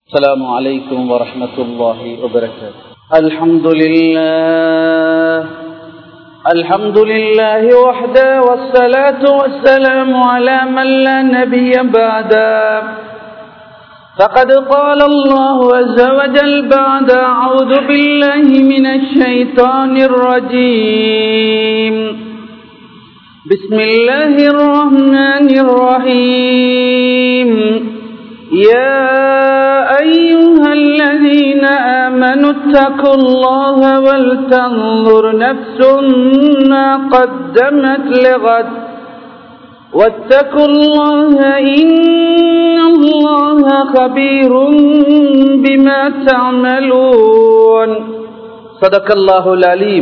السلام عليكم ورحمة الله وبركاته الحمد لله الحمد لله وحده والصلاة والسلام على من لا نبي بعده فقد قال الله عز وجل بعد أعوذ بالله من الشيطان الرجيم بسم الله الرحمن الرحيم يا أيها الذين آمنوا اتقوا الله ولتنظر نفس ما قدمت لغد واتقوا الله إن الله خبير بما تعملون صدق الله العليم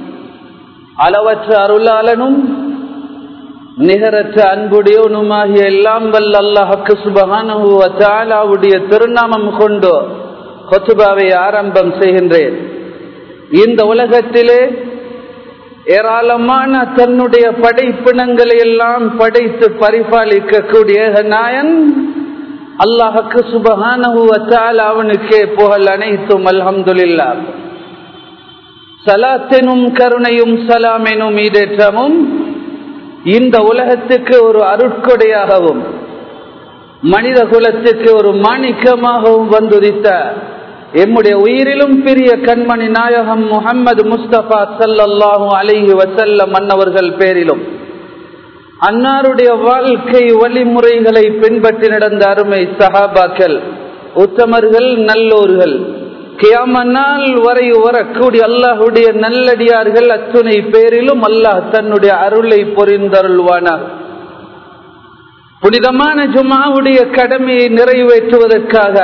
அளவற்ற அருளாளனும் நிகரற்ற அன்புடையவனுமாகிய எல்லாம் வல்ல அல்லாஹுக்கு சுபகானுடைய திருநாமம் கொண்டு கொத்துபாவை ஆரம்பம் செய்கின்றேன் இந்த உலகத்திலே ஏராளமான தன்னுடைய படைப்பினங்களை எல்லாம் படைத்து பரிபாலிக்கக்கூடிய நாயன் அல்லாஹுக்கு சுபகானுவத்தால் அவனுக்கே புகழ் அனைத்தும் அல்ஹம்துல்லா சலாத்தினும் கருணையும் சலாமெனும் ஈடேற்றமும் இந்த உலகத்துக்கு ஒரு அருட்கொடையாகவும் மனித குலத்துக்கு ஒரு மாணிக்கமாகவும் வந்துதித்த எம்முடைய உயிரிலும் பெரிய கண்மணி நாயகம் முகமது முஸ்தபா சல்லாஹூ அலிஹி வசல்லம் மன்னவர்கள் பேரிலும் அன்னாருடைய வாழ்க்கை வழிமுறைகளை பின்பற்றி நடந்த அருமை சஹாபாக்கள் உத்தமர்கள் நல்லோர்கள் கியாமனால் வரை வரக்கூடிய அல்லாஹுடைய நல்லடியார்கள் அத்துணை பேரிலும் அல்லாஹ் தன்னுடைய அருளை பொறிந்தருள்வானார் புனிதமான ஜுமாவுடைய கடமையை நிறைவேற்றுவதற்காக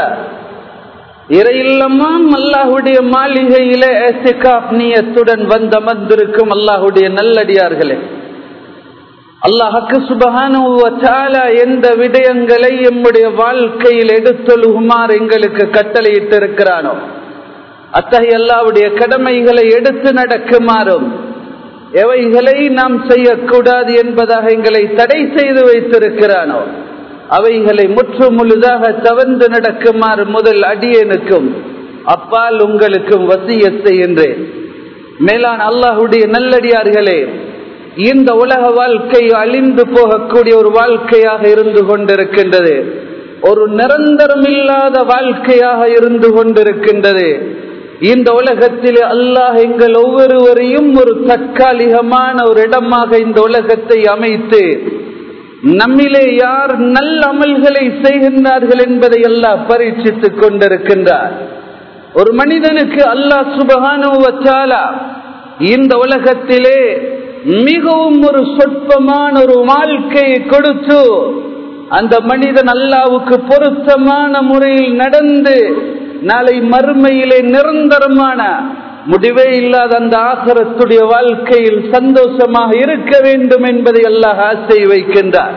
இறையில்லமாம் அல்லாஹுடைய மாளிகையிலே நீயத்துடன் வந்தமர்ந்திருக்கும் அல்லாஹுடைய நல்லடியார்களே அல்லாஹுக்கு சுபகான எந்த விடயங்களை எம்முடைய வாழ்க்கையில் எடுத்தொழுகுமாறு எங்களுக்கு கட்டளையிட்டு இருக்கிறானோ அத்தகைய அல்லாவுடைய கடமைகளை எடுத்து நடக்குமாறும் எவைகளை நாம் செய்யக்கூடாது என்பதாக எங்களை தடை செய்து வைத்திருக்கிறானோ அவைகளை முற்று முழுதாக தவந்து நடக்குமாறு முதல் அடியனுக்கும் அப்பால் உங்களுக்கும் வசிய செய்கின்றேன் மேலான் அல்லாஹுடைய நல்லடியார்களே இந்த உலக வாழ்க்கை அழிந்து போகக்கூடிய ஒரு வாழ்க்கையாக இருந்து கொண்டிருக்கின்றது ஒரு நிரந்தரம் இல்லாத வாழ்க்கையாக இருந்து கொண்டிருக்கின்றது இந்த உலகத்தில் அல்லாஹ் எங்கள் ஒவ்வொருவரையும் ஒரு தற்காலிகமான ஒரு இடமாக இந்த உலகத்தை அமைத்து நம்மிலே யார் நல்ல அமல்களை செய்கின்றார்கள் என்பதை அல்லாஹ் பரீட்சித்துக் கொண்டிருக்கின்றார் ஒரு மனிதனுக்கு அல்லாஹ் சுபகானுவச்சாலா இந்த உலகத்திலே மிகவும் ஒரு சொற்பமான ஒரு வாழ்க்கையை கொடுத்து அந்த மனிதன் அல்லாவுக்கு பொருத்தமான முறையில் நடந்து நாளை மறுமையிலே நிரந்தரமான முடிவே இல்லாத அந்த ஆகரத்துடைய வாழ்க்கையில் சந்தோஷமாக இருக்க வேண்டும் என்பதை அல்லாஹ் ஆசை வைக்கின்றார்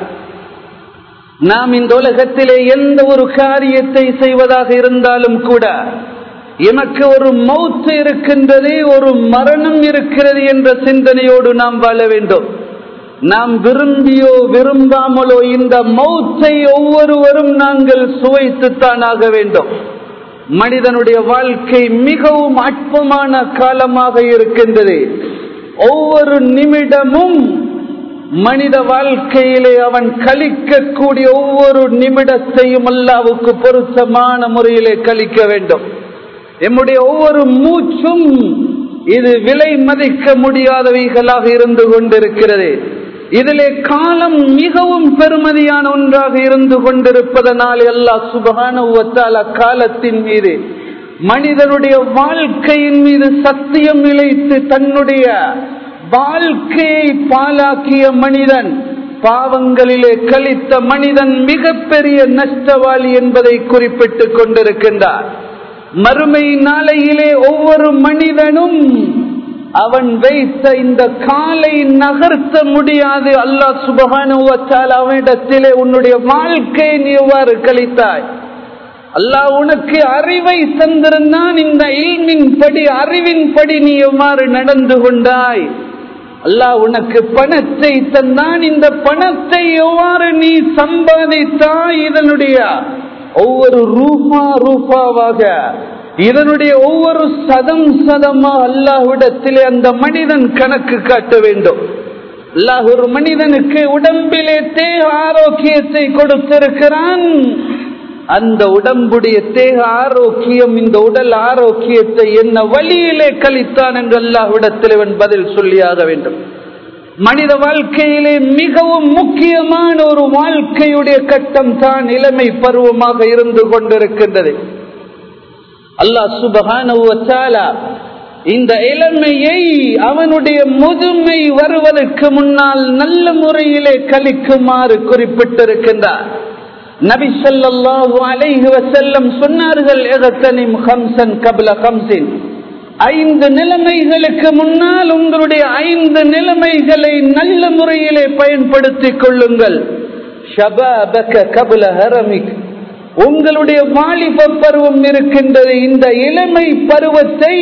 நாம் இந்த உலகத்திலே எந்த ஒரு காரியத்தை செய்வதாக இருந்தாலும் கூட எமக்கு ஒரு மௌத்து இருக்கின்றது ஒரு மரணம் இருக்கிறது என்ற சிந்தனையோடு நாம் வாழ வேண்டும் நாம் விரும்பியோ விரும்பாமலோ இந்த மௌத்தை ஒவ்வொருவரும் நாங்கள் சுவைத்துத்தான் ஆக வேண்டும் மனிதனுடைய வாழ்க்கை மிகவும் அற்பமான காலமாக இருக்கின்றது ஒவ்வொரு நிமிடமும் மனித வாழ்க்கையிலே அவன் கழிக்கக்கூடிய ஒவ்வொரு நிமிடத்தையும் அல்லாவுக்கு பொருத்தமான முறையிலே கழிக்க வேண்டும் எம்முடைய ஒவ்வொரு மூச்சும் இது விலை மதிக்க முடியாதவைகளாக இருந்து கொண்டிருக்கிறது இதிலே காலம் மிகவும் பெருமதியான ஒன்றாக இருந்து கொண்டிருப்பதனால் எல்லா சுபகான காலத்தின் மீது மனிதனுடைய வாழ்க்கையின் மீது சத்தியம் நிலைத்து தன்னுடைய வாழ்க்கையை பாலாக்கிய மனிதன் பாவங்களிலே கழித்த மனிதன் மிகப்பெரிய நஷ்டவாளி என்பதை குறிப்பிட்டுக் கொண்டிருக்கின்றார் மறுமை நாளையிலே ஒவ்வொரு மனிதனும் அவன் வைத்த இந்த காலை நகர்த்த முடியாது அல்லாஹ் சுபகானுவத்தால் அவனிடத்திலே உன்னுடைய வாழ்க்கையை நீ எவ்வாறு கழித்தாய் அல்லாஹ் உனக்கு அறிவை தந்திருந்தான் இந்த இல்மின் படி அறிவின் படி நீ எவ்வாறு நடந்து கொண்டாய் அல்லாஹ் உனக்கு பணத்தை தந்தான் இந்த பணத்தை எவ்வாறு நீ சம்பாதித்தாய் இதனுடைய ஒவ்வொரு ரூபா ரூபாவாக இதனுடைய ஒவ்வொரு சதம் சதமா அல்லாஹ்விடத்திலே அந்த மனிதன் கணக்கு காட்ட வேண்டும் அல்லாஹ் ஒரு மனிதனுக்கு உடம்பிலே தேக ஆரோக்கியத்தை கொடுத்திருக்கிறான் அந்த உடம்புடைய தேக ஆரோக்கியம் இந்த உடல் ஆரோக்கியத்தை என்ன வழியிலே கழித்தான் என்று அல்லாஹ்விடத்தில் இவன் பதில் சொல்லியாக வேண்டும் மனித வாழ்க்கையிலே மிகவும் முக்கியமான ஒரு வாழ்க்கையுடைய கட்டம் தான் இளமை பருவமாக இருந்து கொண்டிருக்கின்றது அல்லாஹ் சுபகான இந்த இளமையை அவனுடைய முதுமை வருவதற்கு முன்னால் நல்ல முறையிலே கழிக்குமாறு குறிப்பிட்டிருக்கின்றார் நபி ஸல்லல்லாஹு அலைஹி வஸல்லம் சொன்னார்கள் எகத்தனிம் ஹம்சன் கப்ல ஹம்சின் ஐந்து நிலைமைகளுக்கு முன்னால் உங்களுடைய ஐந்து நிலைமைகளை நல்ல முறையிலே பயன்படுத்திக் கொள்ளுங்கள் ஷபாபக கபுல ஹரமிக் உங்களுடைய வாலிப பருவம் இருக்கின்றது இந்த இளமை பருவத்தை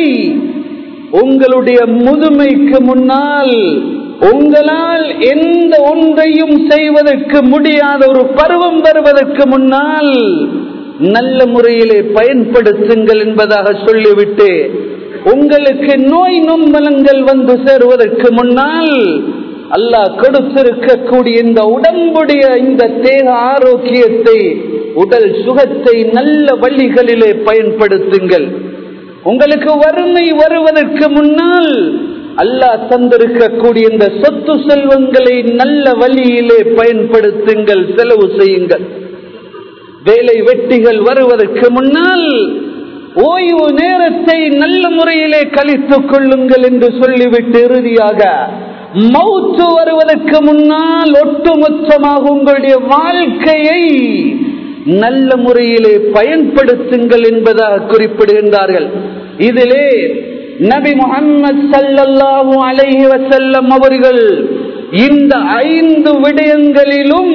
உங்களுடைய முதுமைக்கு முன்னால் உங்களால் எந்த ஒன்றையும் செய்வதற்கு முடியாத ஒரு பருவம் வருவதற்கு முன்னால் நல்ல முறையிலே பயன்படுத்துங்கள் என்பதாக சொல்லிவிட்டு உங்களுக்கு நோய் நொம்பலங்கள் வந்து சேருவதற்கு முன்னால் அல்லாஹ் கொடுத்திருக்கக்கூடிய இந்த உடம்புடைய இந்த தேக ஆரோக்கியத்தை உடல் சுகத்தை நல்ல வழிகளிலே பயன்படுத்துங்கள் உங்களுக்கு வறுமை வருவதற்கு முன்னால் அல்லாஹ் தந்திருக்கக்கூடிய இந்த சொத்து செல்வங்களை நல்ல வழியிலே பயன்படுத்துங்கள் செலவு செய்யுங்கள் வேலை வெட்டிகள் வருவதற்கு முன்னால் ஓய்வு நேரத்தை நல்ல முறையிலே கழித்துக் கொள்ளுங்கள் என்று சொல்லிவிட்டு இறுதியாக மௌத்து வருவதற்கு முன்னால் ஒட்டுமொத்தமாக உங்களுடைய வாழ்க்கையை நல்ல முறையிலே பயன்படுத்துங்கள் என்பதாக குறிப்பிடுகின்றார்கள் இதிலே நபி முகமது சல்லல்லாஹு அலைஹி வசல்லம் அவர்கள் இந்த ஐந்து விடயங்களிலும்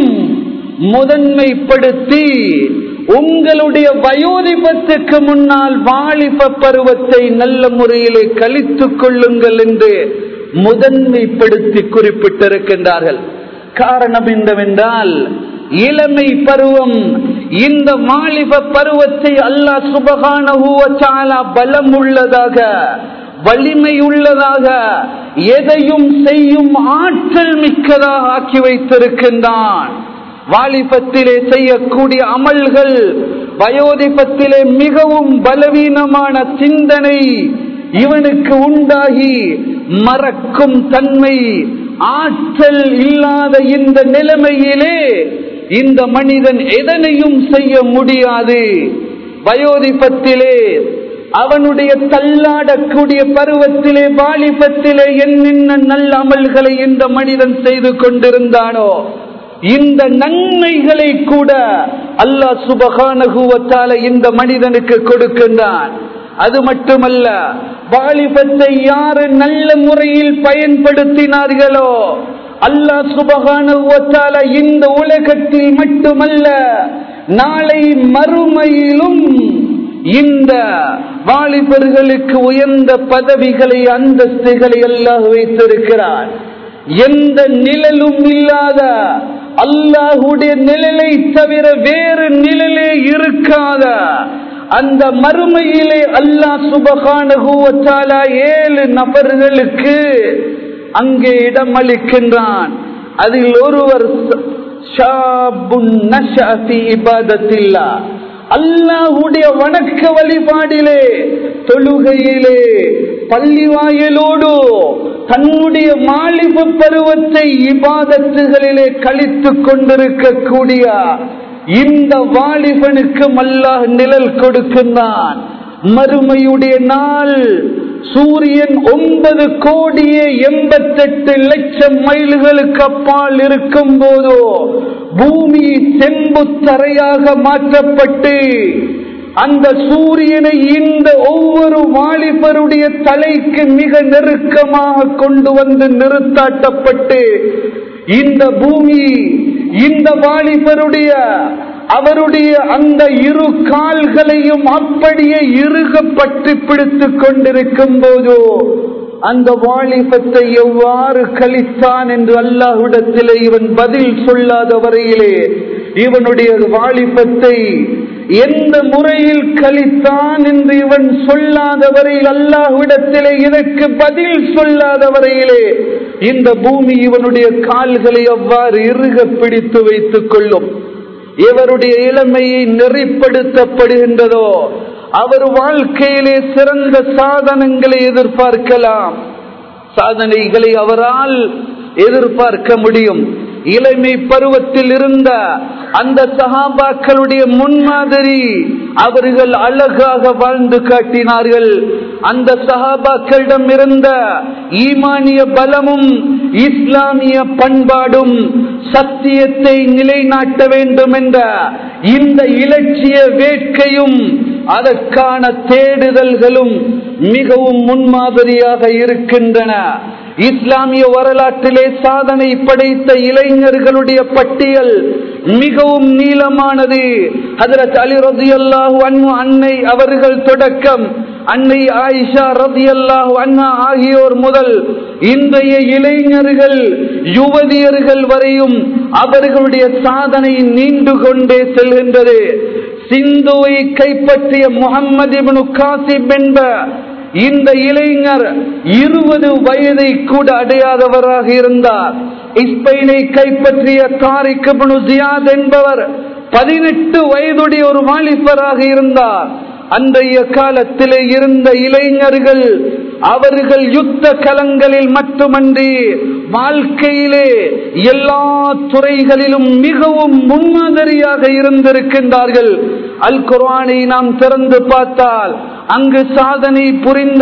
முதன்மைப்படுத்தி உங்களுடைய வயோதிபத்துக்கு முன்னால் வாலிப பருவத்தை நல்ல முறையிலே கழித்துக் கொள்ளுங்கள் என்று முதன்மைப்படுத்தி குறிப்பிட்டிருக்கின்றார்கள் காரணம் என்னவென்றால் இளமை பருவம் இந்த வாலிப பருவத்தை அல்லாஹ் சுபகான பலம் உள்ளதாக வலிமை உள்ளதாக எதையும் செய்யும் ஆற்றல் மிக்கதாக ஆக்கி வைத்திருக்கின்றான் வாலிபத்திலே செய்யக்கூடிய அமல்கள் வயோதிபத்திலே மிகவும் பலவீனமான சிந்தனை இவனுக்கு உண்டாகி மறக்கும் தன்மை ஆற்றல் இல்லாத இந்த நிலைமையிலே இந்த மனிதன் எதனையும் செய்ய முடியாது வயோதிபத்திலே அவனுடைய தள்ளாடக்கூடிய பருவத்திலே வாலிபத்திலே என்னென்ன நல்ல அமல்களை இந்த மனிதன் செய்து கொண்டிருந்தானோ இந்த நன்மைகளை கூட அல்லாஹ் சுபகானகுவத்தால இந்த மனிதனுக்கு கொடுக்கின்றான் அது மட்டுமல்ல வாலிபத்தை யாரு நல்ல முறையில் பயன்படுத்தினார்களோ அல்லாஹ் சுபகானுவத்தால இந்த உலகத்தில் மட்டுமல்ல நாளை மறுமையிலும் இந்த வாலிபர்களுக்கு உயர்ந்த பதவிகளை அந்தஸ்துகளை அல்லாஹ் வைத்திருக்கிறார் எந்த நிழலும் இல்லாத அல்லாஹுடைய நிழலை தவிர வேறு நிழலே இருக்காத அந்த மறுமையிலே அல்லாஹ் சுபகான ஏழு நபர்களுக்கு அங்கே இடம் அளிக்கின்றான் அதில் ஒருவர் அல்லாஹுடைய வணக்க வழிபாடிலே தொழுகையிலே பள்ளி வாயிலோடு தன்னுடைய மாலிப பருவத்தை இபாதத்துகளிலே கழித்துக் கொண்டிருக்கக்கூடிய இந்த வாலிபனுக்கும் அல்லாஹ் நிழல் கொடுக்கின்றான் மறுமையுடைய நாள் சூரியன் ஒன்பது கோடியே எண்பத்தெட்டு லட்சம் மைல்களுக்கு அப்பால் இருக்கும் போதோ பூமி செம்பு தரையாக மாற்றப்பட்டு அந்த சூரியனை இந்த ஒவ்வொரு வாலிபருடைய தலைக்கு மிக நெருக்கமாக கொண்டு வந்து நிறுத்தாட்டப்பட்டு இந்த பூமி இந்த வாலிபருடைய அவருடைய அந்த இரு கால்களையும் அப்படியே இறுக பற்றி பிடித்துக் கொண்டிருக்கும் போதோ அந்த வாலிபத்தை எவ்வாறு கழித்தான் என்று அல்லாஹ்விடத்திலே இவன் பதில் சொல்லாத வரையிலே இவனுடைய வாலிபத்தை எந்த முறையில் கழித்தான் என்று இவன் சொல்லாத வரையில் அல்லாஹ்விடத்திலே இதற்கு பதில் சொல்லாத வரையிலே இந்த பூமி இவனுடைய கால்களை அவ்வாறு இறுக பிடித்து வைத்துக் கொள்ளும் இவருடைய இளமையை நெறிப்படுத்தப்படுகின்றதோ அவர் வாழ்க்கையிலே சிறந்த சாதனங்களை எதிர்பார்க்கலாம் சாதனைகளை அவரால் எதிர்பார்க்க முடியும் இளமை பருவத்தில் இருந்த அந்த சகாபாக்களுடைய முன்மாதிரி அவர்கள் அழகாக வாழ்ந்து காட்டினார்கள் அந்த சகாபாக்களிடம் இருந்த ஈமானிய பலமும் இஸ்லாமிய பண்பாடும் சத்தியத்தை நிலைநாட்ட வேண்டும் என்ற இந்த இலட்சிய வேட்கையும் அதற்கான தேடுதல்களும் மிகவும் முன்மாதிரியாக இருக்கின்றன இஸ்லாமிய வரலாற்றிலே சாதனை படைத்த இளைஞர்களுடைய பட்டியல் மிகவும் நீளமானது ஹதரத் அலி ரதி அல்லாஹு அண்ணு அன்னை அவர்கள் தொடக்கம் அன்னை ஆயிஷா ரதி அல்லாஹு அண்ணா ஆகியோர் முதல் இன்றைய இளைஞர்கள் யுவதியர்கள் வரையும் அவர்களுடைய சாதனை நீண்டு கொண்டே செல்கின்றது சிந்துவை கைப்பற்றிய முகமது இப்னு காசிப் என்ப இந்த இளைஞர் இருபது வயதை கூட அடையாதவராக இருந்தார் இஸ்பெயினை கைப்பற்றிய தாரிக் இப்னு ஜியாத் என்பவர் பதினெட்டு வயதுடைய ஒரு வாலிபராக இருந்தார் அன்றைய காலத்திலே இருந்த இளைஞர்கள் அவர்கள் யுத்த களங்களில் மட்டுமன்றி வாழ்க்கையிலே எல்லா துறைகளிலும் மிகவும் முன்மாதிரியாக இருந்திருக்கின்றார்கள் அல் குர்ஆனை நாம் திறந்து பார்த்தால் அங்கு சாதனை புரிந்த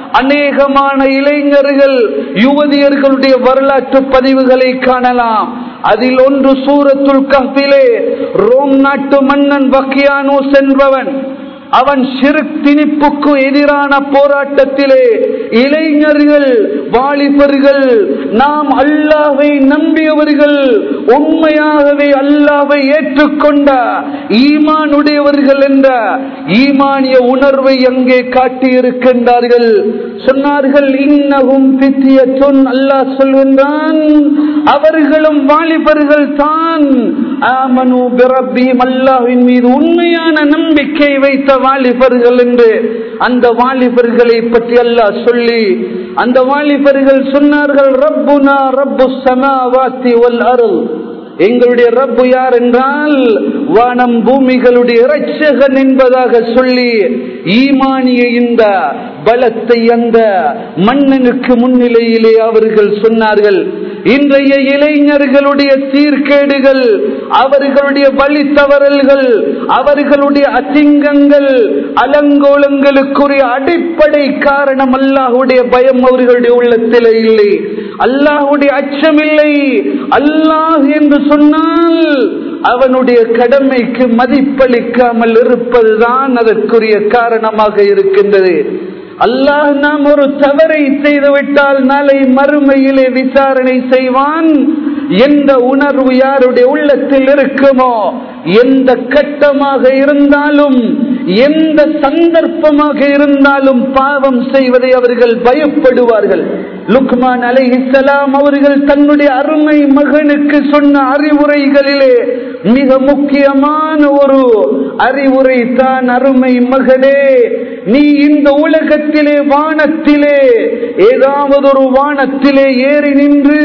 அநேகமான இளைஞர்கள் யுவதியர்களுடைய வரலாற்று பதிவுகளை காணலாம் அதில் ஒன்று சூரத்துல் கஹ்பிலே ரோம் நாட்டு மன்னன் வக்கியானோஸ் என்பவன் அவன் சிறு திணிப்புக்கு எதிரான போராட்டத்திலே இளைஞர்கள் வாலிபர்கள் நாம் அல்லாவை நம்பியவர்கள் உண்மையாகவே அல்லாவை ஏற்றுக்கொண்ட ஈமானுடையவர்கள் என்ற ஈமானிய உணர்வை அங்கே காட்டியிருக்கின்றார்கள் சொன்னார்கள் இன்னகும் பித்திய சொன் அல்லாஹ் சொல்கின்றான் அவர்களும் வாலிபர்கள் தான் ஆமனு பிரபியும் அல்லாஹ்வின் மீது உண்மையான நம்பிக்கை வைத்த வாலிபர்கள் என்று அந்த வாலிபர்களை பற்றி அல்லாஹ் சொல்லி அந்த வாலிபர்கள் சொன்னார்கள் ரப்புனா ரப்பு சமாவாத்தி வல் அருள் எங்களுடைய ரப்பு யார் என்றால் வானம் பூமிகளுடைய இரட்சகன் என்பதாக சொல்லி ஈமானிய இந்த பலத்தை அந்த மன்னனுக்கு முன்னிலையிலே அவர்கள் சொன்னார்கள் இன்றைய இளைஞர்களுடைய சீர்கேடுகள் அவர்களுடைய வழி தவறல்கள் அவர்களுடைய அசிங்கங்கள் அலங்கோலங்களுக்குரிய அடிப்படை காரணம் அல்லாஹுடைய பயம் அவர்களுடைய உள்ளத்திலே இல்லை அல்லாஹுடைய அச்சமில்லை அல்லாஹ் என்று சொன்னால் அவனுடைய கடமைக்கு மதிப்பளிக்காமல் இருப்பதுதான் அதற்குரிய காரணமாக இருக்கின்றது அல்லாஹ் நாம் ஒரு தவறை செய்துவிட்டால் நாளை மறுமையிலே விசாரணை செய்வான் எந்த உணர்வு யாருடைய உள்ளத்தில் இருக்குமோ எந்த கட்டமாக இருந்தாலும் எந்த சந்தர்ப்பமாக இருந்தாலும் பாவம் செய்வதை அவர்கள் பயப்படுவார்கள் லுக்மான் அலை இஸ்லாம் அவர்கள் தன்னுடைய அருமை மகனுக்கு சொன்ன அறிவுரைகளிலே மிக முக்கியமான ஒரு அறிவுரை தான் அருமை மகனே நீ இந்த உலகத்திலே வானத்திலே ஏதாவது ஒரு வானத்திலே ஏறி நின்று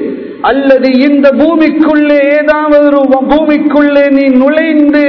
அல்லது இந்த பூமிக்குள்ளே ஏதாவது ஒரு பூமிக்குள்ளே நீ நுழைந்து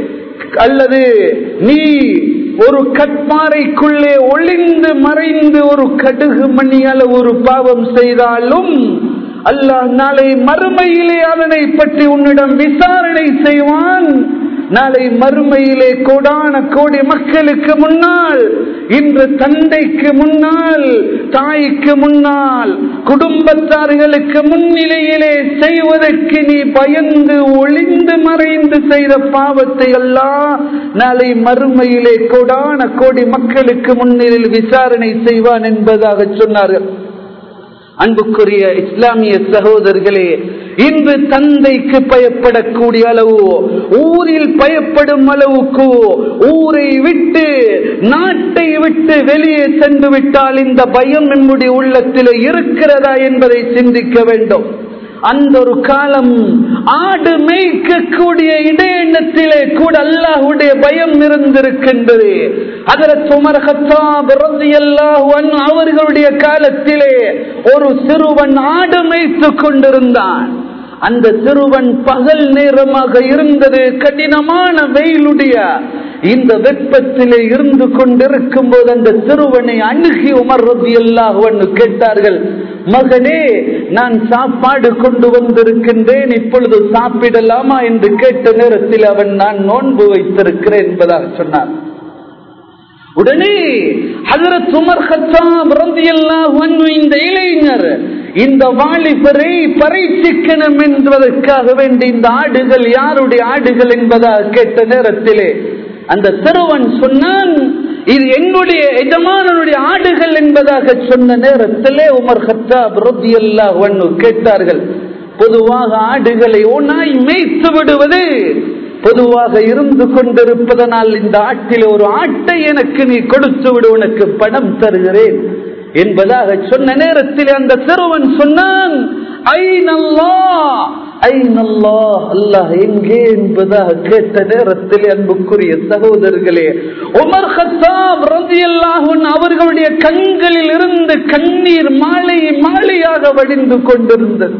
அல்லது நீ ஒரு கட்பாறைக்குள்ளே ஒளிந்து மறைந்து ஒரு கடுகு மணி அளவு ஒரு பாவம் செய்தாலும் அல்லாஹ் நாளை மறுமையிலே அதனை பற்றி உன்னிடம் விசாரணை செய்வான் நாளை மறுமையிலே கோடான கோடி மக்களுக்கு முன்னால் இன்று தந்தைக்கு முன்னால் தாய்க்கு முன்னால் குடும்பத்தார்களுக்கு முன்னிலையிலே செய்வதற்கு நீ பயந்து ஒளிந்து மறைந்து செய்த பாவத்தை எல்லாம் நாளை மறுமையிலே கோடான கோடி மக்களுக்கு முன்னிலையில் விசாரணை செய்வான் என்பதாக சொன்னார்கள் அன்புக்குரிய இஸ்லாமிய சகோதரர்களே இன்று தந்தைக்கு பயப்படக்கூடிய அளவு ஊரில் பயப்படும் அளவுக்கு ஊரை விட்டு நாட்டை விட்டு வெளியே சென்று விட்டால் இந்த பயம் நம்முடைய உள்ளத்தில் இருக்கிறதா என்பதை சிந்திக்க வேண்டும் அந்த ஒரு காலம் ஆடு மேய்க்கக்கூடிய இடையெண்ணத்திலே கூட அல்லாஹுடைய பயம் இருந்திருக்கின்றது அதில் சுமர் அவர்களுடைய காலத்திலே ஒரு சிறுவன் ஆடு மேய்த்துக் கொண்டிருந்தான் அந்த சிறுவன் பகல் நேரமாக இருந்தது கடினமான வெயிலுடைய இந்த வெப்பத்திலே இருந்து கொண்டிருக்கும் போது அந்த சிறுவனை அணுகி உமர் ரதி அல்லாஹ் கேட்டார்கள் மகனே நான் சாப்பாடு கொண்டு வந்திருக்கின்றேன் இப்பொழுது சாப்பிடலாமா என்று கேட்ட நேரத்தில் அவன் நான் நோன்பு வைத்திருக்கிறேன் என்பதாக சொன்னான் உடனே ஹசரத் உமர் ஹத்தாம் இந்த இளைஞர் இந்த வாலிபரை பறைச்சிக்கணும் என்பதற்காக வேண்டி இந்த ஆடுகள் யாருடைய ஆடுகள் என்பதாக கேட்ட நேரத்திலே அந்த சிறுவன் சொன்னான் இது என்னுடைய எஜமானனுடைய ஆடுகள் என்பதாக சொன்ன நேரத்திலே உமர் ஹத்தாப் ரத்தி அல்லாஹ் கேட்டார்கள் பொதுவாக ஆடுகளை ஒன்னாய் மேய்த்து விடுவது பொதுவாக இருந்து கொண்டிருப்பதனால் இந்த ஆட்டில் ஒரு ஆட்டை எனக்கு நீ கொடுத்து விடு உனக்கு பணம் தருகிறேன் என்பதாக சொன்ன நேரத்தில் அந்த சிறுவன் சொன்னான் அல்லாஹ் எங்கே என்பதாக கேட்ட நேரத்தில் அன்புக்குரிய சகோதரர்களே உமர் ஹத்தாப் ரதியல்லாஹுன் அவர்களுடைய கண்களில் இருந்து கண்ணீர் மாலை மாலையாக வடிந்து கொண்டிருந்தது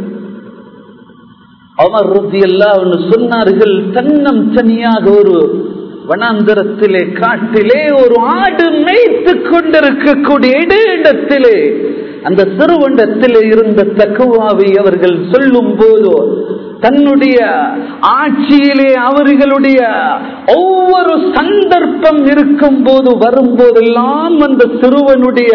அமர் ரதியல்லாஹுன்னு சொன்னார்கள் தன்னம் தனியாக ஒரு வனாந்தரத்திலே காட்டிலே ஒரு ஆடு மேய்த்து கொண்டிருக்கக்கூடிய இடத்திலே அந்த சிறுவண்டத்திலே இருந்த தக்குவாவை அவர்கள் சொல்லும் போதோ தன்னுடைய ஆட்சியிலே அவர்களுடைய ஒவ்வொரு சந்தர்ப்பம் இருக்கும் போது வரும்போதெல்லாம் அந்த சிறுவனுடைய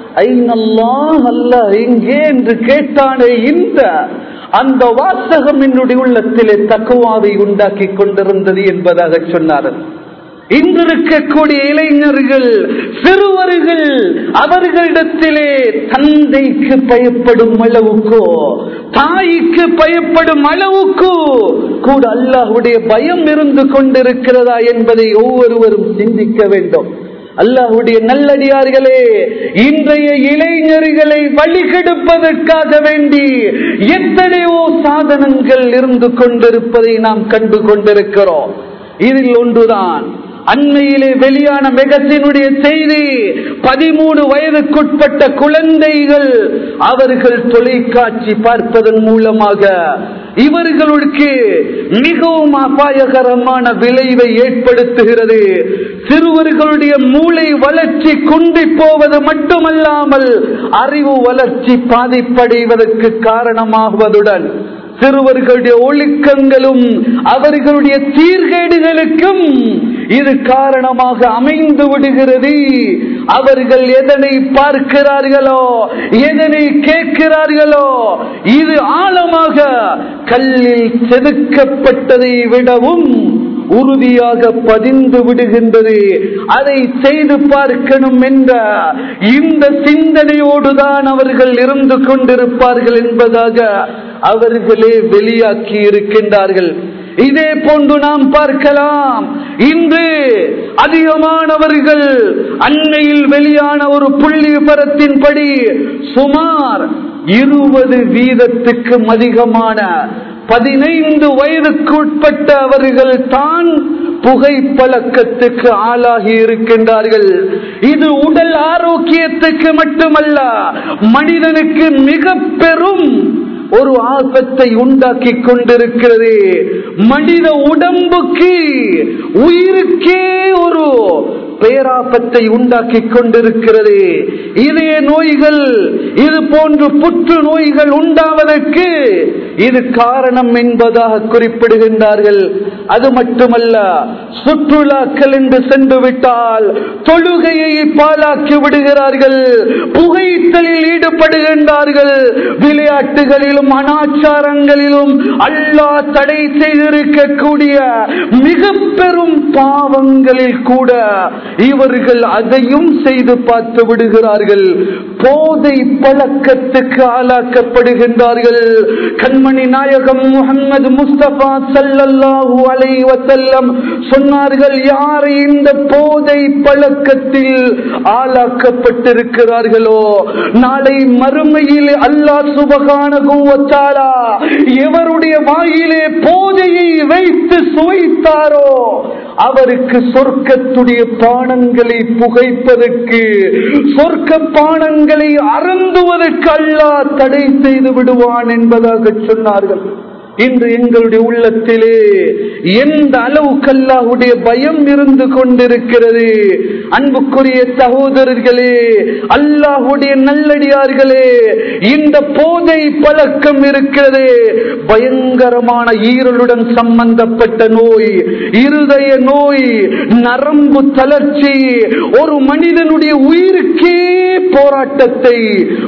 ஐநல்லா அல்ல எங்கே என்று கேட்டானே இந்த அந்த வாசகம் என்னுடைய உள்ளத்திலே தக்குவாவை உண்டாக்கி கொண்டிருந்தது என்பதாக சொன்னார்கள் இன்று இருக்கக்கூடிய இளைஞர்கள் சிறுவர்கள் அவர்களிடத்திலே தந்தைக்கு பயப்படும் அளவுக்கோ தாய்க்கு பயப்படும் அளவுக்கு கூட அல்லாஹுடைய பயம் இருந்து கொண்டிருக்கிறதா என்பதை ஒவ்வொருவரும் சிந்திக்க வேண்டும் அல்லாஹுடைய நல்லடியார்களே இன்றைய இளைஞர்களை வழிகெடுப்பதற்காக வேண்டி எத்தனையோ சாதனங்கள் இருந்து கொண்டிருப்பதை நாம் கண்டு கொண்டிருக்கிறோம் இதில் ஒன்றுதான் அண்மையிலே வெளியான மெகத்தினுடைய செய்தி பதிமூணு வயதுக்குட்பட்ட குழந்தைகள் அவர்கள் தொலைக்காட்சி பார்ப்பதன் மூலமாக இவர்களுக்கு மிகவும் அபாயகரமான விளைவை ஏற்படுத்துகிறது சிறுவர்களுடைய மூளை வளர்ச்சி குண்டி போவது மட்டுமல்லாமல் அறிவு வளர்ச்சி பாதிப்படைவதற்கு காரணமாகுவதுடன் சிறுவர்களுடைய ஒழுக்கங்களும் அவர்களுடைய சீர்கேடுகளுக்கும் இது காரணமாக அமைந்து விடுகிறது அவர்கள் எதனை பார்க்கிறார்களோ எதனை கேட்கிறார்களோ இது ஆழமாக கல்லில் செதுக்கப்பட்டதை விடவும் உறுதியாக பதிந்து விடுகின்றது அதை செய்து பார்க்கணும் என்ற இந்த சிந்தனையோடுதான் அவர்கள் இருந்து கொண்டிருப்பார்கள் என்பதாக அவர்களே வெளியாக்கி இருக்கின்றார்கள் இதே போன்று நாம் பார்க்கலாம் இன்று அதிகமானவர்கள் அன்னையில் வெளியான ஒரு புள்ளி விபரத்தின்படி சுமார் இருபது வீதத்துக்கும் அதிகமான பதினைந்து வயதுக்குட்பட்ட அவர்கள் தான் புகைப்பழக்கத்துக்கு ஆளாகி இருக்கின்றார்கள் இது உடல் ஆரோக்கியத்துக்கு மட்டுமல்ல மனிதனுக்கு மிக பெரும் ஒரு ஆபத்தை உண்டாக்கி கொண்டிருக்கிறது மனித உடம்புக்கு உயிருக்கே ஒரு பேராபத்தை உண்டாக்கி கொண்டிருக்கிறது இதய நோய்கள் இது போன்று புற்று நோய்கள் உண்டாவதற்கு இது காரணம் என்பதாக குறிப்பிடுகின்றார்கள் அது மட்டுமல்ல சுற்றுலாக்கள் என்று சென்று விட்டால் தொழுகையை பாழாக்கி விடுகிறார்கள் புகைத்தலில் ஈடுபடுகின்றார்கள் விளையாட்டுகளிலும் அனாச்சாரங்களிலும் அல்லா தடை செய்திருக்கக்கூடிய மிக பெரும் பாவங்களில் கூட இவர்கள் அதையும் செய்து பார்த்து விடுகிறார்கள் போதை பழக்கத்துக்கு ஆளாக்கப்படுகின்றார்கள் கண்மணி நாயகம் முகமது முஸ்தபா சல்லல்லாஹு அலைஹி வஸல்லம் சொன்னார்கள் யார் இந்த போதை பழக்கத்தில் ஆளாக்கப்பட்டிருக்கிறார்களோ நாளை மறுமையில் அல்லாஹ் சுபகானகு வச்சாலா எவருடைய வாயிலே போதையை வைத்து சுவைத்தாரோ அவருக்கு சொர்க்கத்துடைய பானங்களை புகைப்பதற்கு சொர்க்க பானங்களை அருந்துவதற்கு அல்லாஹ் தடை செய்து விடுவான் என்பதாக சொன்னார்கள் இன்று எங்களுடைய உள்ளத்திலே எந்த அளவுக்கு அல்லாஹுடைய பயம் இருந்து கொண்டிருக்கிறது அன்புக்குரிய சகோதரர்களே அல்லாஹுடைய நல்லடியார்களே இந்த போதை பழக்கம் இருக்கிறது பயங்கரமான ஈரலுடன் சம்பந்தப்பட்ட நோய் இருதய நோய் நரம்பு தளர்ச்சி ஒரு மனிதனுடைய உயிருக்கே போராட்டத்தை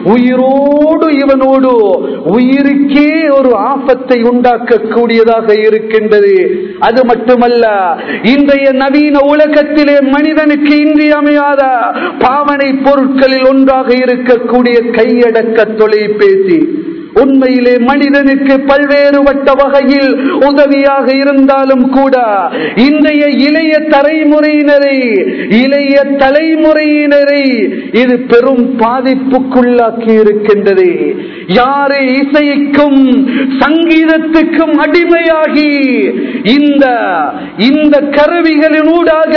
உயிரோடு இவனோடு உயிருக்கே ஒரு ஆபத்தை உண்டாக்கக்கூடியதாக இருக்கின்றது அது மட்டுமல்ல இன்றைய நவீன உலகத்திலே மனிதனுக்கு இன்றியமையாத பாவனை பொருட்களில் ஒன்றாக இருக்கக்கூடிய கையடக்க தொலைபேசி உண்மையிலே மனிதனுக்கு பல்வேறுபட்ட வகையில் உதவியாக இருந்தாலும் கூட இன்றைய இளைய தலைமுறையினரை இளைய தலைமுறையினரை இது பெரும் பாதிப்புக்குள்ளாக்கி இருக்கின்றது யாரை இசைக்கும் சங்கீதத்துக்கும் அடிமையாகி இந்த இந்த கருவிகளினூடாக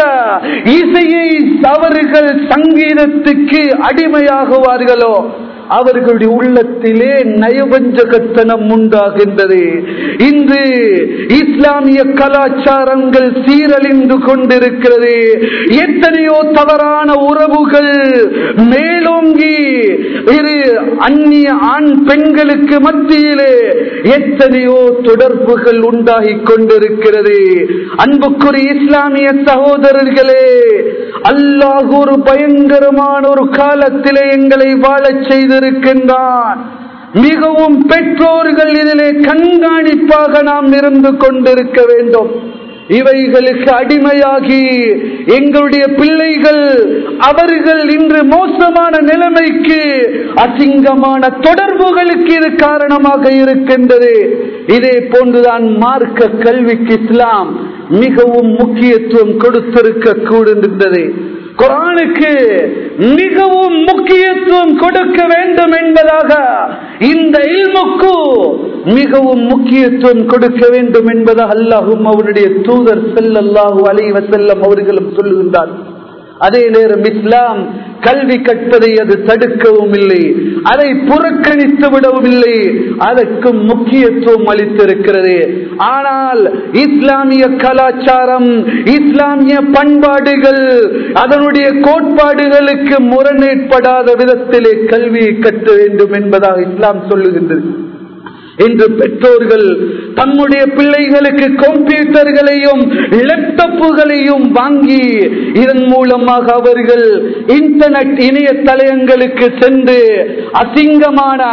இசையை அவர்கள் சங்கீதத்துக்கு அடிமையாகுவார்களோ அவர்களுடைய உள்ளத்திலே நயவஞ்சகத்தனம் உண்டாகின்றது இன்று இஸ்லாமிய கலாச்சாரங்கள் சீரழிந்து கொண்டிருக்கிறது எத்தனையோ தவறான உறவுகள் மேலோங்கி இரு அந்நிய ஆண் பெண்களுக்கு மத்தியிலே எத்தனையோ தொடர்புகள் உண்டாகி கொண்டிருக்கிறது அன்புக்குரிய இஸ்லாமிய சகோதரர்களே அல்லாஹ் ஒரு பயங்கரமான ஒரு காலத்திலே எங்களை வாழச் செய்திருக்கின்றான் மிகவும் பெற்றோர்கள் இதிலே கண்காணிப்பாக நாம் இருந்து கொண்டிருக்க வேண்டும் இவைகளுக்கு அடிமையாகி எங்களுடைய பிள்ளைகள் அவர்கள் இன்று மோசமான நிலைமைக்கு அசிங்கமான தொடர்புகளுக்கு இது காரணமாக இருக்கின்றது இதே போன்றுதான் மார்க்க கல்விக்கு இஸ்லாம் மிகவும் முக்கியத்துவம் கொடுத்திருக்க கூடுகின்றது குரானுக்கு மிகவும் முக்கியத்துவம் கொடுக்க வேண்டும் என்பதாக இந்த இல்முக்கு மிகவும் முக்கியத்துவம் கொடுக்க வேண்டும் என்பதாக அல்லாஹும் அவருடைய தூதர் செல்லல்லாஹு அலைவ செல்லம் அவர்களும் சொல்லுகின்றார் அதே நேரம் இஸ்லாம் கல்வி கற்பதை அது தடுக்கவும் இல்லை அதை புறக்கணித்து விடவும் இல்லை அதற்கும் முக்கியத்துவம் அளித்திருக்கிறது ஆனால் இஸ்லாமிய கலாச்சாரம் இஸ்லாமிய பண்பாடுகள் அதனுடைய கோட்பாடுகளுக்கு முரணேற்படாத விதத்திலே கல்வியை கற்ற வேண்டும் என்பதாக இஸ்லாம் சொல்லுகின்றது இன்று பெற்றோர்கள் தம்முடைய பிள்ளைகளுக்கு கம்ப்யூட்டர்களையும் லேப்டாப்புகளையும் வாங்கி இதன் மூலமாக அவர்கள் இன்டர்நெட் இணையதளங்களுக்கு சென்று அசிங்கமான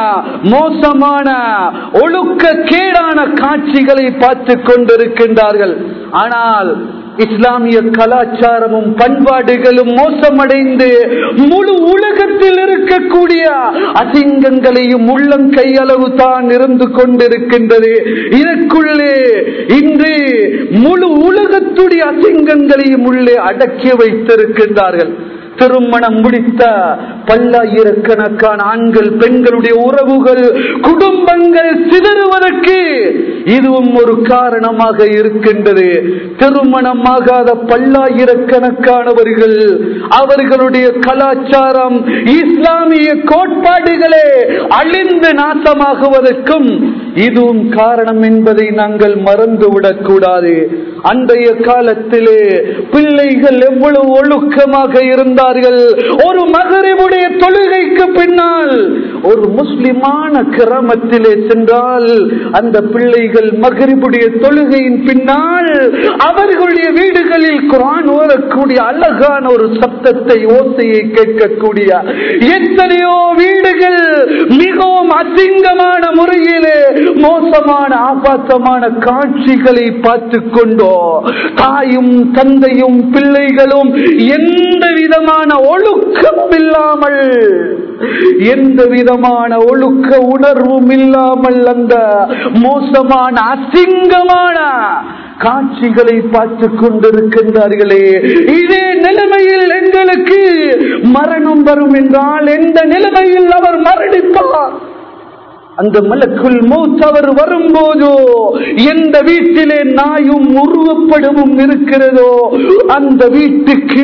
மோசமான ஒழுக்க கேடான காட்சிகளை பார்த்து கொண்டிருக்கின்றார்கள் ஆனால் இஸ்லாமிய கலாச்சாரமும் பண்பாடுகளும் மோசமடைந்து முழு உலகத்தில் இருக்கக்கூடிய அசிங்கங்களையும் உள்ளம் கையளவு தான் இருந்து கொண்டிருக்கின்றது இதற்குள்ளே இன்று முழு உலகத்துடைய அசிங்கங்களையும் உள்ளே அடக்கி வைத்திருக்கின்றார்கள் திருமணம் முடித்த பல்லாயிரக்கணக்கான ஆண்கள் பெண்களுடைய உறவுகள் குடும்பங்கள் சிதறுவதற்கு இதுவும் ஒரு காரணமாக இருக்கின்றது திருமணமாகாத பல்லாயிரக்கணக்கானவர்கள் அவர்களுடைய கலாச்சாரம் இஸ்லாமிய கோட்பாடுகளே அழிந்து நாசமாகுவதற்கும் இதுவும் காரணம் என்பதை நாங்கள் மறந்துவிடக் கூடாது அன்றைய காலத்திலே பிள்ளைகள் எவ்வளவு ஒழுக்கமாக இருந்தார்கள் ஒரு மகரிவுடைய தொழுகைக்கு பின்னால் ஒரு முஸ்லிமான கிராமத்திலே சென்றால் அந்த பிள்ளைகள் மகரிபுடைய தொழுகையின் பின்னால் அவர்களுடைய வீடுகளில் குரான் ஓதக்கூடிய அழகான ஒரு சப்தத்தை ஓசையை கேட்கக்கூடிய எத்தனையோ வீடுகள் மிகவும் அசிங்கமான முறையிலே மோசமான ஆபாசமான காட்சிகளை பார்த்து கொண்டோ தாயும் தந்தையும் பிள்ளைகளும் எந்த விதமான விதமான ஒழுக்கம் இல்லாமல் எந்த விதமான ஒழுக்க உணர்வும் இல்லாமல் அந்த மோசமான அசிங்கமான காட்சிகளை பார்த்து கொண்டிருக்கின்றார்களே இதே நிலைமையில் எங்களுக்கு மரணம் வரும் என்றால் எந்த நிலைமையில் அவர் மரணிப்பார் அந்த மலக்குள் மூத் அவர் வரும்போதோ எந்த வீட்டிலே நாயும் உருவப்படவும் இருக்கிறதோ அந்த வீட்டுக்கு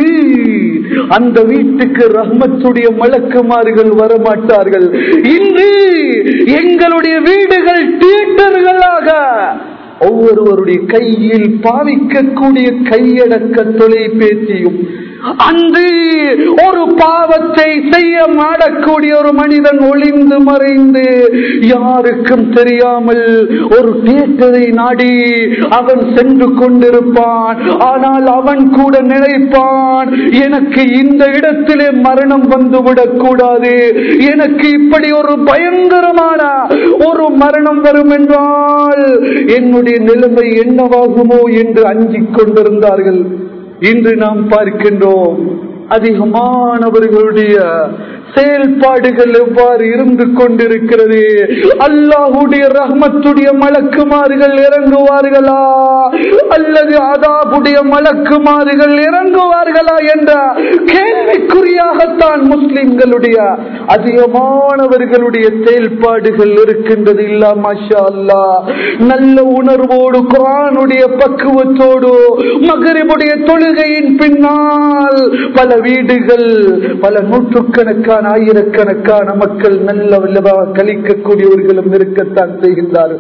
அந்த வீட்டுக்கு ரஹ்மத்துடைய மலக்குமார்கள் வரமாட்டார்கள் இன்று எங்களுடைய வீடுகள் தியேட்டர்களாக ஒவ்வொருவருடைய கையில் பாவிக்கக்கூடிய கையடக்க தொலைபேசியும் அன்று ஒரு பாவத்தை செய்ய மாடக்கூடிய ஒரு மனிதன் ஒளிந்து மறைந்து யாருக்கும் தெரியாமல் ஒரு தேட்டரை நாடி அவன் சென்று கொண்டிருப்பான் ஆனால் அவன் கூட நினைப்பான் எனக்கு இந்த இடத்திலே மரணம் வந்துவிடக் கூடாது எனக்கு இப்படி ஒரு பயங்கரமான ஒரு மரணம் வரும் என்றால் என்னுடைய நிலைமை என்னவாகுமோ என்று அஞ்சிக் கொண்டிருந்தார்கள் இன்று நாம் பார்க்கின்றோம் அதிகமானவர்களுடைய செயல்பாடுகள் எவ்வாறு இருந்து கொண்டிருக்கிறது அல்லாஹுடைய ரஹ்மத்துடைய மலக்குமாறுகள் இறங்குவார்களா அல்லது அதாபுடைய மலக்குமாறுகள் இறங்குவார்களா என்ற கேள்விக்குறியாகத்தான் முஸ்லிம்களுடைய அதிகமானவர்களுடைய செயல்பாடுகள் இருக்கின்றது இல்லா மாஷா அல்லா நல்ல உணர்வோடு குரானுடைய பக்குவத்தோடு மகரிபுடைய தொழுகையின் பின்னால் பல வீடுகள் பல நூற்றுக்கணக்கான ஆயிரக்கணக்கான மக்கள் நல்ல வல்லவாக கழிக்கக்கூடியவர்களும் இருக்கத்தான் செய்கின்றார்கள்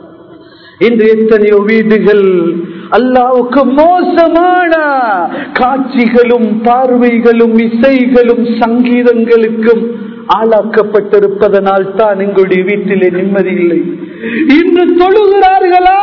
இன்று எத்தனையோ வீடுகள் அல்லாவுக்கு மோசமான காட்சிகளும் பார்வைகளும் இசைகளும் சங்கீதங்களுக்கும் ஆளாக்கப்பட்டிருப்பதனால் தான் எங்களுடைய வீட்டிலே நிம்மதி இல்லை இன்று தொழுகிறார்களா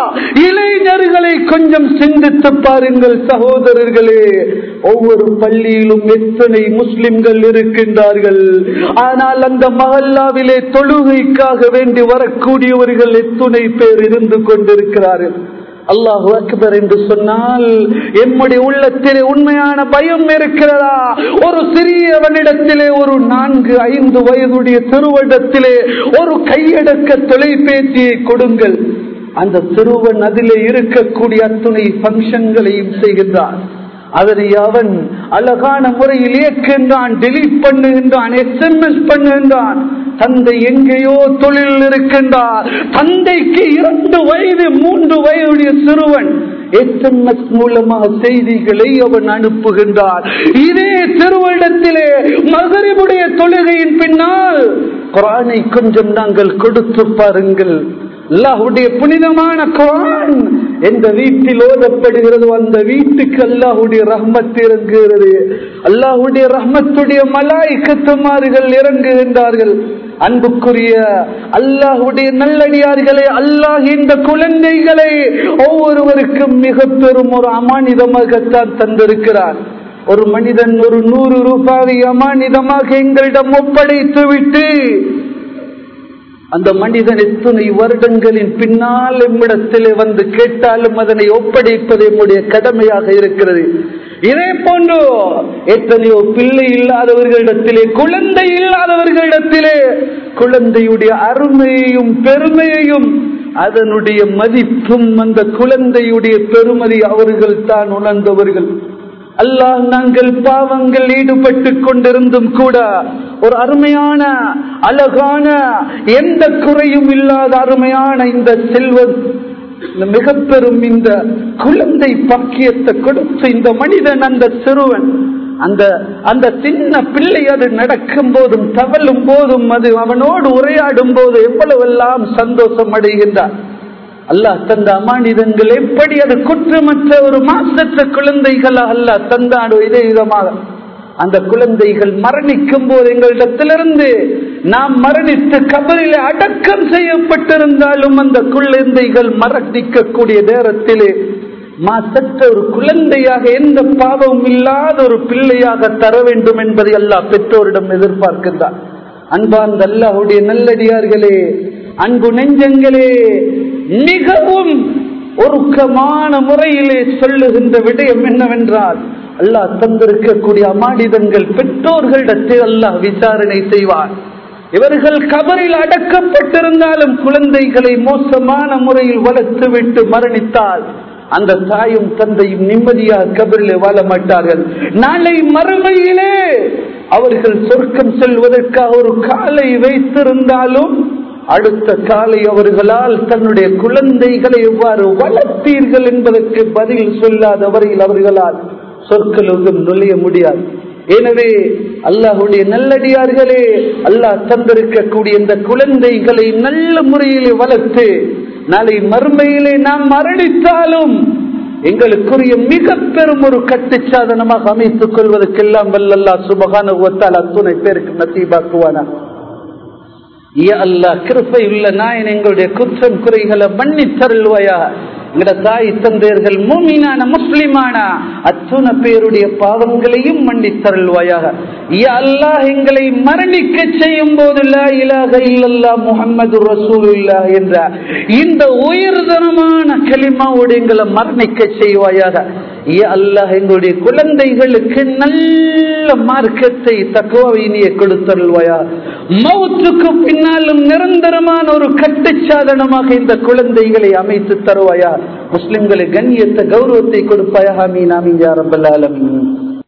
இளைஞர்களை கொஞ்சம் சிந்தித்து பாருங்கள் சகோதரர்களே ஒவ்வொரு பள்ளியிலும் எத்தனை முஸ்லிம்கள் இருக்கின்றார்கள் ஆனால் அந்த மஹல்லாவிலே தொழுகைக்காக வேண்டி வரக்கூடியவர்கள் எத்தனை பேர் இருந்து கொண்டிருக்கிறார்கள் அல்லாஹு அக்பர் என்று சொன்னால் எம்முடைய உள்ளத்திலே உண்மையான பயம் இருக்கிறதா ஒரு சிறியவனிடத்திலே ஒரு நான்கு ஐந்து வயதுடைய திருவடத்திலே ஒரு கையடக்க தொலைபேசியை கொடுங்கள் அந்த சிறுவன் அதிலே இருக்கக்கூடிய அத்துணை பங்கன்களையும் செய்கின்றான் அதனை அவன் அழகான முறையில் இயக்கின்றான் டெலிட் பண்ணுகின்றான் எஸ்எம்எஸ் பண்ணுகின்றான் தந்தை எங்கேயோ தொழில் இருக்கின்றார் தந்தைக்கு இரண்டு வயது மூன்று வயதுடைய சிறுவன் எஸ்எம்எஸ் மூலமாக செய்திகளை அவன் அனுப்புகின்றார் இதே திருவிடத்திலே மகரிபுடைய தொழுகையின் பின்னால் குரானை கொஞ்சம் நாங்கள் கொடுத்து பாருங்கள் அல்லாஹுடைய புனிதமான குரான் எந்த வீட்டில் ஓதப்படுகிறதோ அந்த வீட்டுக்கு அல்லாஹுடைய ரஹ்மத் இறங்குகிறது அல்லாஹுடைய ரஹ்மத்துடைய மலாய்க்கத்துமார்கள் இறங்குகின்றார்கள் அன்புக்குரிய அல்லாஹுடைய நல்லடியார்களே அல்லாஹ் இந்த குழந்தைகளை ஒவ்வொருவருக்கும் மிக பெரும் ஒரு அமானிதமாகத்தான் தந்திருக்கிறார் ஒரு மனிதன் ஒரு நூறு ரூபாயை அமானிதமாக எங்களிடம் ஒப்படைத்து விட்டு அந்த மனிதன் எத்தனை வருடங்களின் பின்னால் எம்மிடத்திலே வந்து கேட்டாலும் அதனை ஒப்படைப்பது நம்முடைய கடமையாக இருக்கிறது இதே போன்று எத்தனையோ பிள்ளை இல்லாதவர்களிடத்திலே குழந்தை இல்லாதவர்களிடத்திலே குழந்தையுடைய அருமையையும் பெருமையையும் அதனுடைய மதிப்பும் அந்த குழந்தையுடைய பெருமதி அவர்கள் தான் உணர்ந்தவர்கள் அல்லாஹ் நாங்கள் பாவங்கள் ஈடுபட்டு கொண்டிருந்தும் கூட ஒரு அருமையான அழகான எந்த குறையும் இல்லாத அருமையான இந்த செல்வம் இந்த மிக பெரும் இந்த குழந்தை பாக்கியத்தை கொடுத்து இந்த மனிதன் அந்த சிறுவன் அந்த அந்த சின்ன பிள்ளை அது நடக்கும் போதும் தவழும் போதும் அது அவனோடு உரையாடும் போது எவ்வளவெல்லாம் சந்தோஷம் அடைகின்றார் அல்லாஹ் தந்த அமானிதங்கள் எப்படி அது குற்றமற்ற ஒரு மாசற்ற குழந்தைகளாக அல்லாஹ் தந்தாடு இதே விதமாக அந்த குழந்தைகள் மரணிக்கும் போது எங்களிடத்திலிருந்து நாம் மரணித்து கபரிலே அடக்கம் செய்யப்பட்டிருந்தாலும் அந்த குழந்தைகள் மரணிக்கக்கூடிய நேரத்திலே மாசற்ற ஒரு குழந்தையாக எந்த பாவமும் இல்லாத ஒரு பிள்ளையாக தர வேண்டும் என்பதை அல்லாஹ் பெற்றோரிடம் எதிர்பார்க்கின்றார் அன்பார்ந்த அல்லாஹுடைய நல்லடியார்களே அன்பு நெஞ்சங்களே மிகவும் ஒருக்கமான முறையிலே சொல்லுகின்ற விடயம் என்னவென்றால் அல்லாஹ் தந்திருக்கக்கூடிய அமானிதங்கள் பெற்றோர்களிடத்தை அல்லாஹ் விசாரணை செய்வார் இவர்கள் கபரில் அடக்கப்பட்டிருந்தாலும் குழந்தைகளை மோசமான முறையில் வளர்த்து விட்டு மரணித்தால் அந்த தாயும் தந்தையும் நிம்மதியாக கபரிலே வாழ மாட்டார்கள் நாளை மறுமையிலே அவர்கள் சொர்க்கம் செல்வதற்காக ஒரு காலை வைத்திருந்தாலும் அடுத்த காலை அவர்களால் தன்னுடைய குழந்தைகளை எவ்வாறு வளர்த்தீர்கள் என்பதற்கு பதில் சொல்லாத வரையில் அவர்களால் சொற்களோடும் நுழைய முடியாது எனவே அல்லாஹுடைய நல்லடியார்களே அல்லாஹ் தந்திருக்கக்கூடிய இந்த குழந்தைகளை நல்ல முறையில் வளர்த்து நாளை மறுமையிலே நாம் மரணித்தாலும் எங்களுக்குரிய மிக பெரும் ஒரு கட்டுச்சாதனமாக அமைத்துக் கொள்வதற்கெல்லாம் வல்லல்லா சுபகான அத்துணை பேருக்கு நசீபாக்குவானா அல்லா கிருப்பை உள்ள நாயன் எங்களுடைய குற்றம் குறைகளை மன்னித்தருள்வாயா எங்கட தாய் தந்தையர்கள் மூமினான முஸ்லிமான அத்துண பேருடைய பாவங்களையும் மன்னித்தருள்வாயாக அல்லாஹ் எங்களை மரணிக்க செய்யும் போது இலாக இல்லல்லா முகமது ரசூலுல்லா என்ற இந்த உயர்தரமான களிமாவோடு எங்களை மரணிக்க செய்வாயாக அல்லாஹ் எங்களுடைய குழந்தைகளுக்கு நல்ல மார்க்கத்தை தக்குவாவை நீ கொடுத்தருள்வாயா மௌத்துக்கு பின்னாலும் நிரந்தரமான ஒரு கட்டுச்சாதனமாக இந்த குழந்தைகளை அமைத்து தருவாயா முஸ்லிம்களை கண்ணியத்தை கௌரவத்தை கொடுப்பாயா மீன் ஆமீன் யாரம்பல் ஆலமீன்